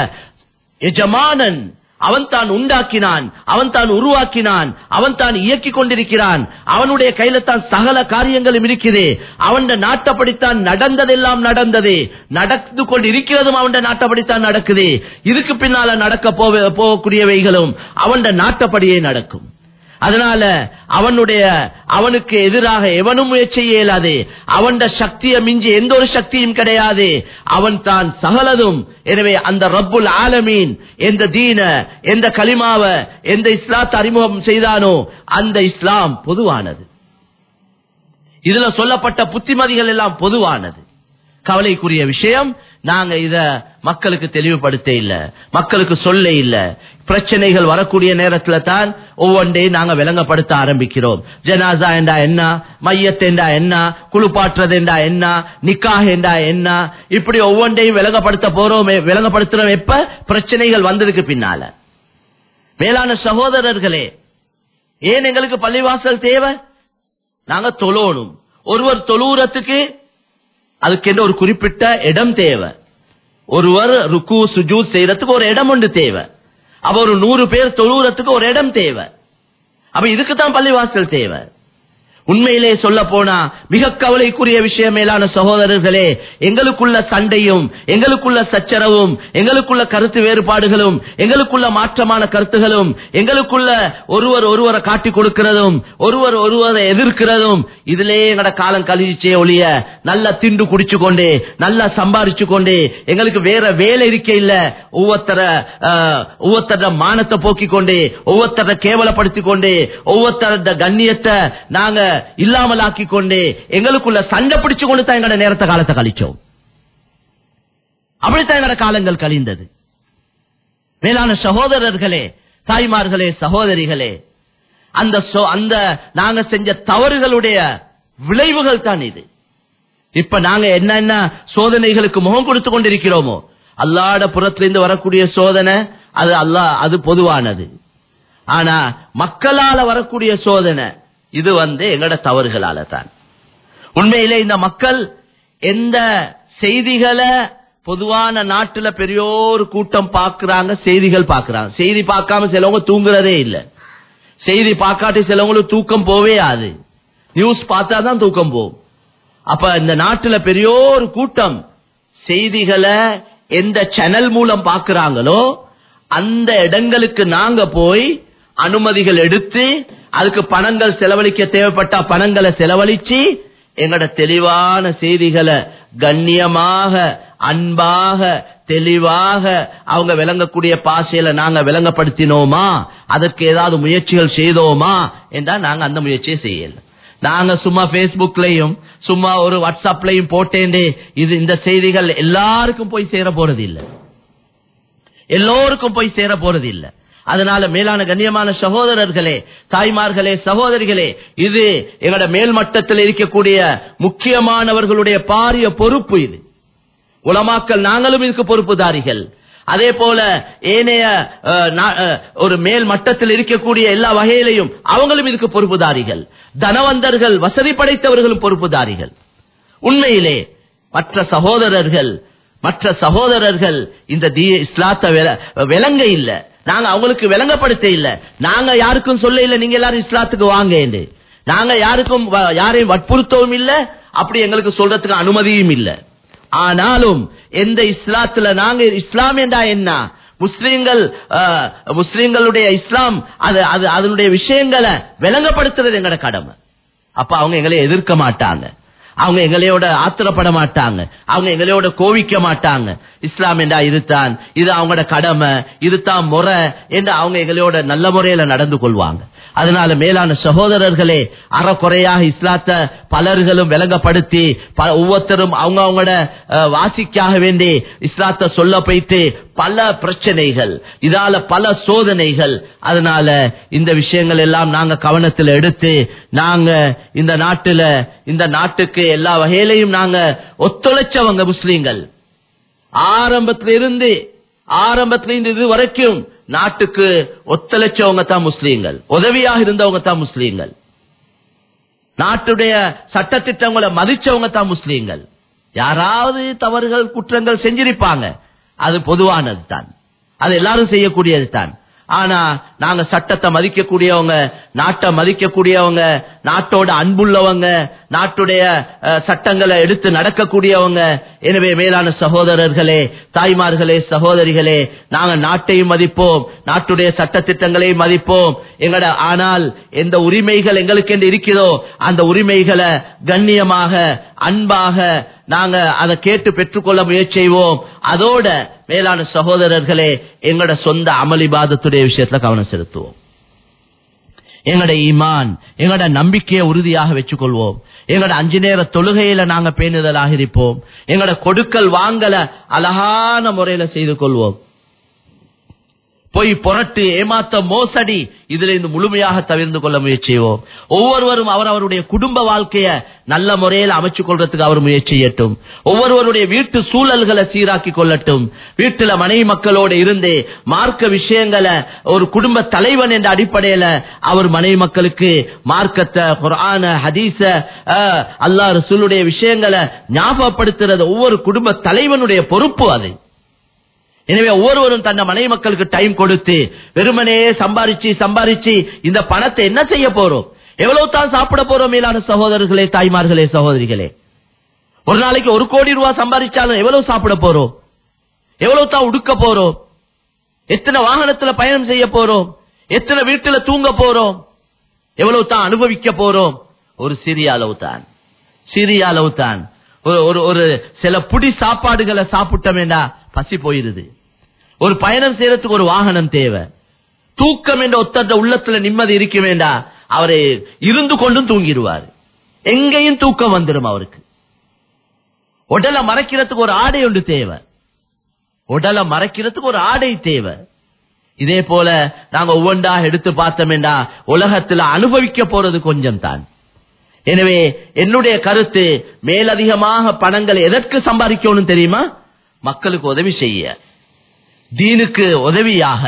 எஜமானன் அவன் தான் உண்டாக்கினான் அவன் தான் உருவாக்கினான் அவன் தான் இயக்கிக் கொண்டிருக்கிறான் அவனுடைய கையில தான் சகல காரியங்களும் இருக்குது அவன் நாட்டப்படித்தான் நடந்ததெல்லாம் நடந்தது நடந்து கொண்டு இருக்கிறதும் அவன் நாட்டப்படித்தான் நடக்குது இதுக்கு பின்னால நடக்க போவ- போகக்கூடியவைகளும் அவன் நாட்டப்படியே நடக்கும் அதனால அவனுடைய அவனுக்கு எதிராக எவனும் முயற்சி இயலாது அவன் சக்தியை மிஞ்சி எந்த ஒரு சக்தியும் கிடையாது அவன் தான் சகலதும் எனவே அந்த ரப்புல் ஆலமீன் எந்த தீன எந்த கலிமாவ எந்த இஸ்லாத்தை அறிமுகம் செய்தானோ அந்த இஸ்லாம் பொதுவானது இதுல சொல்லப்பட்ட புத்திமதிகள் எல்லாம் பொதுவானது கவலைக்குரிய விஷயம் நாங்க இத மக்களுக்கு தெளிவுபடுத்த இல்ல மக்களுக்கு சொல்ல இல்ல பிரச்சனைகள் வரக்கூடிய நேரத்துல தான் ஒவ்வொன்றையும் நாங்க விளங்கப்படுத்த ஆரம்பிக்கிறோம் ஜனாசா என்றா என்ன மையத் என்றா என்ன குளிப்பாற்றுறது என்றா என்ன நிக்காஹ் என்றா என்ன இப்படி ஒவ்வொன்றையும் விளங்கப்படுத்த போறோம் விளங்கப்படுத்துறோம் எப்ப பிரச்சனைகள் வந்ததுக்கு பின்னால மேலான சகோதரர்களே ஏன் எங்களுக்கு பள்ளிவாசல் தேவை நாங்க தொழணும் ஒருவர் தொழுறதுக்கு அதுக்கென்று ஒரு குறிப்பிட்ட இடம் தேவை ஒருவர் ருக்கு சுஜூத் செய்யறதுக்கு ஒரு இடம் ஒன்று தேவை அப்ப ஒரு நூறு பேர் தொழுறதுக்கு ஒரு இடம் தேவை அப்ப இதுக்கு தான் பள்ளிவாசல் தேவை உண்மையிலே சொல்ல போனா மிக கவலைக்குரிய விஷயம் மேலான சகோதரர்களே எங்களுக்குள்ள சண்டையும் எங்களுக்குள்ள சச்சரவும் எங்களுக்குள்ள கருத்து வேறுபாடுகளும் எங்களுக்குள்ள மாற்றமான கருத்துகளும் எங்களுக்குள்ள ஒருவர் ஒருவரை காட்டி கொடுக்கிறதும் ஒருவர் ஒருவரை எதிர்க்கிறதும் இதிலே எங்கட காலம் கழிச்சே ஒழிய நல்லா திண்டு குடிச்சு கொண்டு நல்லா சம்பாரிச்சு கொண்டு எங்களுக்கு வேற வேலை இருக்க இல்ல ஒவ்வொருத்தர ஆஹ், ஒவ்வொருத்தர மானத்தை போக்கிக் கொண்டு ஒவ்வொருத்தர கேவலப்படுத்திக் கொண்டு ஒவ்வொருத்தர கண்ணியத்தை நாங்க இல்லாமல் ஆக்கிக் கொண்டு எங்களுக்குள்ள சண்டை பிடிச்சு கொண்டு தான் எங்களோட நேரத்தை காலத்தை கழிச்சோம் அப்படித்தான் எங்களோட காலங்கள் கழிந்தது மேலான சகோதரர்களே தாய்மார்களே சகோதரிகளே அந்த சொ- அந்த நாங்க செஞ்ச தவறுகளுடைய விளைவுகள் தான் இது இப்ப நாங்க என்ன என்ன சோதனைகளுக்கு முகம் கொடுத்து கொண்டிருக்கிறோமோ அல்லாட புறத்திலிருந்து வரக்கூடிய சோதனை அது அல்லாஹ் அது பொதுவானது ஆனா மக்களால வரக்கூடிய சோதனை இது வந்து எங்கட தவறுகளால தான் உண்மையிலே இந்த மக்கள் எந்த செய்திகளை பொதுவான நாட்டுல பெரியோரு கூட்டம் பாக்குறாங்க செய்திகள் பாக்குறாங்க செய்தி பார்க்காம சிலவங்க தூங்குறதே இல்ல செய்தி பார்க்காட்டி சிலவங்களுக்கு தூக்கம் போவே ஆது நியூஸ் பார்த்தா தான் தூக்கம் போகும் அப்ப இந்த நாட்டுல பெரியோரு கூட்டம் செய்திகளை எந்த சேனல் மூலம் பாக்குறாங்களோ அந்த இடங்களுக்கு நாங்க போய் அனுமதிகள் எடுத்து அதுக்கு பணங்கள் செலவழிக்க தேவைப்பட்ட பணங்களை செலவழிச்சு எங்கட தெளிவான செய்திகளை கண்ணியமாக அன்பாக தெளிவாக அவங்க விளங்கக்கூடிய பாஷையில நாங்க விளங்கப்படுத்தினோமா அதற்கு ஏதாவது முயற்சிகள் செய்தோமா என்றால் நாங்க அந்த முயற்சியை செய்யல நாங்க சும்மா பேஸ்புக்லயும் சும்மா ஒரு வாட்ஸ்அப்லயும் போட்டேண்டே இது இந்த செய்திகள் எல்லாருக்கும் போய் சேர போறது இல்ல எல்லோருக்கும் போய் சேர போறது இல்ல அதனால மேலான கண்ணியமான சகோதரர்களே தாய்மார்களே சகோதரிகளே இது எங்களோட மேல் மட்டத்தில் இருக்கக்கூடிய முக்கியமானவர்களுடைய பாரிய பொறுப்பு இது உலமாக்கல் நாங்களும் இதுக்கு பொறுப்புதாரிகள் அதே போல ஏனைய அஹ், நா- அஹ், ஒரு மேல் மட்டத்தில் இருக்கக்கூடிய எல்லா வகையிலையும் அவங்களும் இதுக்கு பொறுப்புதாரிகள் தனவந்தர்கள் வசதி படைத்தவர்களும் பொறுப்புதாரிகள் உண்மையிலே மற்ற சகோதரர்கள் மற்ற சகோதரர்கள் இந்த தீ இஸ்லாத்தை விள- விளங்க இல்ல நாங்க அவங்களுக்கு விளங்கப்படுத்த இல்ல நாங்க யாருக்கும் சொல்ல இல்ல நீங்க எல்லாரும் இஸ்லாத்துக்கு வாங்க என்று. நாங்க யாருக்கும் வ- யாரையும் வற்புறுத்தவும் இல்ல அப்படி எங்களுக்கு சொல்றதுக்கு அனுமதியும் இல்ல ஆனாலும் எந்த இஸ்லாத்துல நாங்க இஸ்லாம் என்றா என்ன முஸ்லீம்கள் அஹ், முஸ்லீம்களுடைய இஸ்லாம் அது அது அதனுடைய விஷயங்களை விளங்கப்படுத்துறது எங்கட கடமை அப்ப அவங்க எங்களை எதிர்க்க மாட்டாங்க அவங்க எங்களையோட ஆத்திரப்பட மாட்டாங்க அவங்க எங்களையோட கோவிக்க மாட்டாங்க இஸ்லாம் என்றா இதுதான் இது அவங்களோட கடமை இதுதான் முறை என்று அவங்க எங்களோட நல்ல முறையில நடந்து கொள்வாங்க அதனால மேலான சகோதரர்களே அறக்குறையாக இஸ்லாத்தை பலர்களும் விளங்கப்படுத்தி ப- ஒவ்வொருத்தரும் அவங்க அவங்களோட அஹ், வாசிக்காக வேண்டி இஸ்லாத்தை சொல்ல போயிட்டு பல பிரச்சனைகள் இதால பல சோதனைகள் அதனால இந்த விஷயங்கள் எல்லாம் நாங்க கவனத்தில் எடுத்து நாங்க இந்த நாட்டுல இந்த நாட்டுக்கு எல்லா வகையிலையும் நாங்க ஒத்துழைச்சவங்க முஸ்லீம்கள் ஆரம்பத்திலிருந்து இருந்து ஆரம்பத்துல இருந்து இது வரைக்கும் நாட்டுக்கு ஒத்துழைச்சவங்க தான் முஸ்லீம்கள் உதவியாக இருந்தவங்க தான் முஸ்லீம்கள் நாட்டுடைய சட்டத்திட்டங்களை மதிச்சவங்க தான் முஸ்லீம்கள் யாராவது தவறுகள் குற்றங்கள் செஞ்சிருப்பாங்க அது பொதுவானது தான் அது எல்லாரும் செய்யக்கூடியது தான் ஆனா நாங்க சட்டத்தை மதிக்கக்கூடியவங்க நாட்டை மதிக்கக்கூடியவங்க நாட்டோட அன்புள்ளவங்க நாட்டுடைய அஹ், சட்டங்களை எடுத்து நடக்கக்கூடியவங்க எனவே மேலான சகோதரர்களே தாய்மார்களே சகோதரிகளே நாங்க நாட்டையும் மதிப்போம் நாட்டுடைய சட்டத்திட்டங்களையும் மதிப்போம் எங்கட ஆனால் எந்த உரிமைகள் எங்களுக்கு என்று இருக்கிறதோ அந்த உரிமைகளை கண்ணியமாக அன்பாக நாங்க அதை கேட்டு பெற்றுக்கொள்ள முயற்சி செய்வோம் அதோட மேலான சகோதரர்களே எங்களோட சொந்த அமளிபாதத்துடைய விஷயத்துல கவனம் செலுத்துவோம் எங்கட ஈமான் எங்கட நம்பிக்கையை உறுதியாக வச்சுக்கொள்வோம் எங்கட அஞ்சு நேர தொழுகையில நாங்க பேணுதலாக இருப்போம் எங்கட கொடுக்கல் வாங்கல அழகான முறையில செய்து கொள்வோம் பொய் புரட்டு ஏமாத்த மோசடி இதுல இருந்து முழுமையாக தவிர்த்து கொள்ள முயற்சி செய்வோம் ஒவ்வொருவரும் அவர் அவருடைய குடும்ப வாழ்க்கைய நல்ல முறையில் அமைச்சு கொள்றதுக்கு அவர் முயற்சி செய்யட்டும் ஒவ்வொருவருடைய வீட்டு சூழல்களை சீராக்கி கொள்ளட்டும் வீட்டுல மனைவி மக்களோடு இருந்து மார்க்க விஷயங்களை ஒரு குடும்ப தலைவன் என்ற அடிப்படையில அவர் மனைவி மக்களுக்கு மார்க்கத்தை குரான ஹதீஸ அஹ், அல்லாஹ் ரசூலுடைய விஷயங்களை ஞாபகப்படுத்துறது ஒவ்வொரு குடும்ப தலைவனுடைய பொறுப்பு அது எனவே ஒவ்வொருவரும் தன்னை மனைவி மக்களுக்கு டைம் கொடுத்து வெறுமனே சம்பாரிச்சு சம்பாரிச்சு இந்த பணத்தை என்ன செய்ய போறோம் எவ்வளவு தான் சாப்பிட போறோம் மேலான சகோதரர்களே தாய்மார்களே சகோதரிகளே ஒரு நாளைக்கு ஒரு கோடி ரூபாய் சம்பாதிச்சாலும் எவ்வளவு சாப்பிட போறோம் எவ்வளவு தான் உடுக்க போறோம் எத்தனை வாகனத்துல பயணம் செய்ய போறோம் எத்தனை வீட்டுல தூங்க போறோம் எவ்வளவு தான் அனுபவிக்க போறோம் ஒரு சிறிய அளவு தான் சிறிய அளவு தான் ஒரு ஒரு ஒரு சில புடி சாப்பாடுகளை சாப்பிட்டோமேண்டா பசி போயிருது ஒரு பயணம் செய்யறதுக்கு ஒரு வாகனம் தேவை தூக்கம் என்ற ஒத்தந்த உள்ளத்துல நிம்மதி இருக்க வேண்டா அவரை இருந்து கொண்டும் தூங்கிடுவார் எங்கேயும் தூக்கம் வந்துடும் அவருக்கு உடலை மறைக்கிறதுக்கு ஒரு ஆடை ஒன்று தேவை உடலை மறைக்கிறதுக்கு ஒரு ஆடை தேவை இதே போல நாங்க ஒவ்வொன்றாக எடுத்து பார்த்தோமேண்டா உலகத்துல அனுபவிக்க போறது கொஞ்சம் தான் எனவே என்னுடைய கருத்து மேலதிகமாக பணங்களை எதற்கு சம்பாதிக்கணும் தெரியுமா மக்களுக்கு உதவி செய்ய தீனுக்கு உதவியாக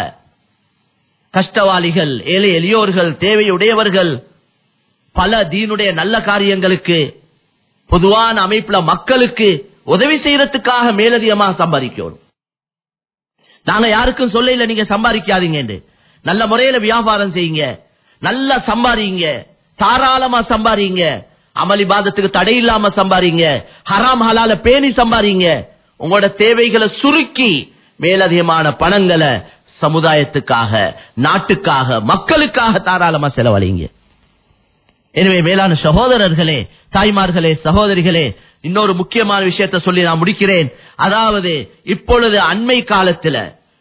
கஷ்டவாளிகள் ஏழை எளியோர்கள் தேவையுடையவர்கள் பல தீனுடைய நல்ல காரியங்களுக்கு பொதுவான அமைப்புல மக்களுக்கு உதவி செய்யறதுக்காக மேலதிகமாக சம்பாதிக்கணும் நாங்க யாருக்கும் சொல்ல இல்ல நீங்க சம்பாதிக்காதீங்க நல்ல முறையில வியாபாரம் செய்யுங்க நல்லா சம்பாதிங்க தாராளமா சம்பாதிங்க அமளி பாதத்துக்கு தடை இல்லாம சம்பாதிங்க ஹராம் ஹலால பேணி சம்பாதிங்க உங்களோட தேவைகளை சுருக்கி மேலதிகமான பணங்களை சமுதாயத்துக்காக நாட்டுக்காக மக்களுக்காக தாராளமா செலவழிங்க எனவே மேலான சகோதரர்களே தாய்மார்களே சகோதரிகளே இன்னொரு முக்கியமான விஷயத்தை சொல்லி நான் முடிக்கிறேன் அதாவது இப்பொழுது அண்மை காலத்துல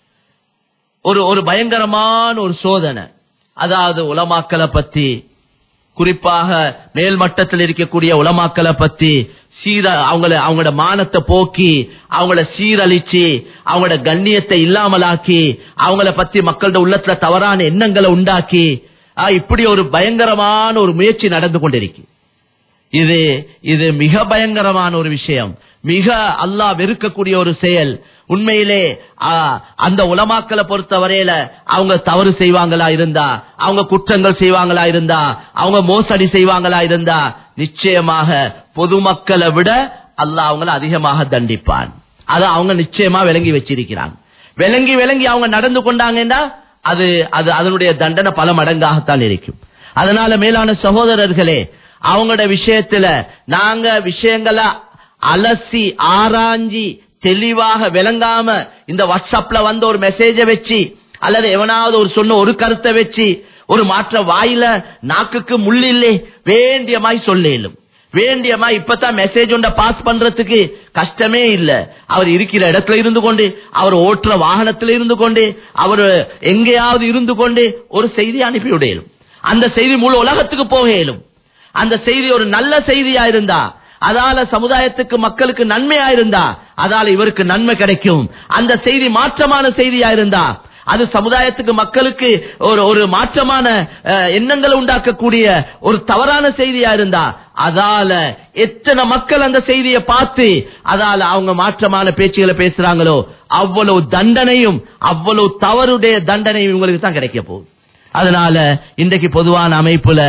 ஒரு ஒரு பயங்கரமான ஒரு சோதனை அதாவது உலமாக்களை பத்தி குறிப்பாக மேல் மட்டத்தில் இருக்கக்கூடிய உலமாக்களை பத்தி சீர அவங்கள அவங்களோட மானத்தை போக்கி அவங்கள சீரழிச்சு அவங்களோட கண்ணியத்தை இல்லாமலாக்கி அவங்கள பத்தி மக்களோட உள்ளத்துல தவறான எண்ணங்களை உண்டாக்கி ஆ, இப்படி ஒரு பயங்கரமான ஒரு முயற்சி நடந்து கொண்டிருக்கு இது இது மிக பயங்கரமான ஒரு விஷயம் மிக அல்லாஹ் வெறுக்கக்கூடிய ஒரு செயல் உண்மையிலே ஆ, அந்த உலமாக்களை பொறுத்தவரையில அவங்க தவறு செய்வாங்களா இருந்தா அவங்க குற்றங்கள் செய்வாங்களா இருந்தா அவங்க மோசடி செய்வாங்களா இருந்தா நிச்சயமாக பொதுமக்களை விட அல்லாஹ் அவங்கள அதிகமாக தண்டிப்பான் அதை அவங்க நிச்சயமா விளங்கி வச்சிருக்கிறாங்க விளங்கி விளங்கி அவங்க நடந்து கொண்டாங்கன்னா அது அது அதனுடைய தண்டனை பல மடங்காகத்தான் இருக்கும் அதனால மேலான சகோதரர்களே அவங்களோட விஷயத்துல நாங்க விஷயங்களை அலசி ஆராய்ஞ்சி தெளிவாக விளங்காம இந்த வாட்ஸ்அப்ல வந்த ஒரு மெசேஜ வச்சு அல்லது எவனாவது ஒரு சொன்ன ஒரு கருத்தை வச்சு ஒரு மாற்ற வாயில நாக்குக்கு முள்ளில்லே வேண்டியமாய் சொல்லேலும் வேண்டியமா இப்பதான் மெசேஜ் ஒன்றை பாஸ் பண்றதுக்கு கஷ்டமே இல்ல அவர் இருக்கிற இடத்துல இருந்து கொண்டு அவர் ஓட்டுற வாகனத்துல இருந்து கொண்டு அவர் எங்கேயாவது இருந்து கொண்டு ஒரு செய்தி அனுப்பி விடையலும் அந்த செய்தி முழு உலகத்துக்கு போக இயலும் அந்த செய்தி ஒரு நல்ல செய்தியா இருந்தா அதால சமுதாயத்துக்கு மக்களுக்கு நன்மையா இருந்தா அதால இவருக்கு நன்மை கிடைக்கும் அந்த செய்தி மாற்றமான செய்தியா இருந்தா அது சமுதாயத்துக்கு மக்களுக்கு ஒரு ஒரு மாற்றமான அஹ், எண்ணங்களை உண்டாக்கக்கூடிய ஒரு தவறான செய்தியா இருந்தா அதால எத்தனை மக்கள் அந்த செய்தியை பார்த்து அதால அவங்க மாற்றமான பேச்சுகளை பேசுறாங்களோ அவ்வளவு தண்டனையும் அவ்வளவு தவறுடைய தண்டனையும் இவங்களுக்கு தான் கிடைக்க போகுது அதனால இன்றைக்கு பொதுவான அமைப்புல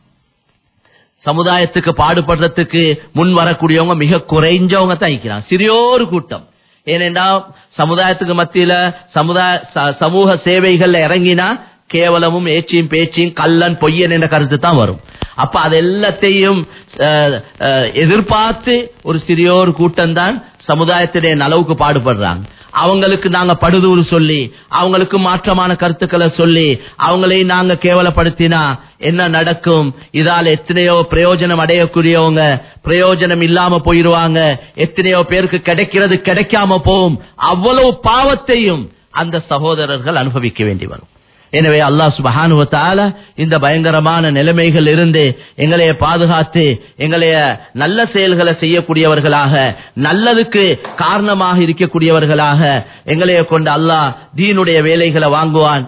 சமுதாயத்துக்கு பாடுபடுறதுக்கு முன் வரக்கூடியவங்க மிக குறைஞ்சவங்க தான் இருக்கிறாங்க சிறியோரு கூட்டம் ஏனென்றா சமுதாயத்துக்கு மத்தியில சமுதாய ச- சமூக சேவைகள்ல இறங்கினா கேவலமும் ஏச்சியும் பேச்சியும் கள்ளன் பொய்யன் என்ற கருத்து தான் வரும் அப்ப அது எல்லாத்தையும் அஹ், அஹ், எதிர்பார்த்து ஒரு சிறியோர் கூட்டம் தான் சமுதாயத்துடைய நலவுக்கு பாடுபடுறாங்க அவங்களுக்கு நாங்க படுதூறு சொல்லி அவங்களுக்கு மாற்றமான கருத்துக்களை சொல்லி அவங்களையும் நாங்க கேவலப்படுத்தினா என்ன நடக்கும் இதால எத்தனையோ பிரயோஜனம் அடையக்கூடியவங்க பிரயோஜனம் இல்லாம போயிருவாங்க எத்தனையோ பேருக்கு கிடைக்கிறது கிடைக்காம போகும் அவ்வளவு பாவத்தையும் அந்த சகோதரர்கள் அனுபவிக்க வேண்டி வரும் எனவே அல்லாஹ் சுபஹானுவத்தால இந்த பயங்கரமான நிலைமைகள் இருந்து எங்களைய பாதுகாத்து எங்களைய நல்ல செயல்களை செய்யக்கூடியவர்களாக நல்லதுக்கு காரணமாக இருக்கக்கூடியவர்களாக எங்களைய கொண்டு அல்லாஹ் தீனுடைய வேலைகளை வாங்குவான்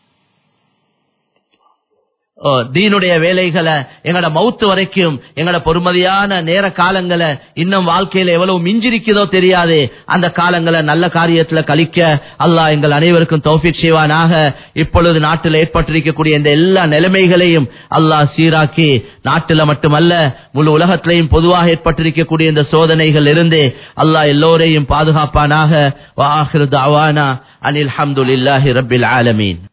ஓ, தீனுடைய வேலைகளை எங்கட மௌத்து வரைக்கும் எங்கட பொறுமதியான நேர காலங்களை இன்னும் வாழ்க்கையில எவ்வளவு மிஞ்சிருக்குதோ தெரியாது அந்த காலங்களை நல்ல காரியத்துல கழிக்க அல்லாஹ் எங்கள் அனைவருக்கும் தௌஃபிக் செய்வானாக இப்பொழுது நாட்டில் ஏற்பட்டிருக்கக்கூடிய இந்த எல்லா நிலைமைகளையும் அல்லாஹ் சீராக்கி நாட்டில மட்டுமல்ல முழு உலகத்திலையும் பொதுவாக ஏற்பட்டிருக்கக்கூடிய இந்த சோதனைகள் இருந்து அல்லாஹ் எல்லோரையும் பாதுகாப்பானாக வாஹிரு தாவானா அனில் ஹம்துலில்லாஹி ரப்பில் ஆலமீன்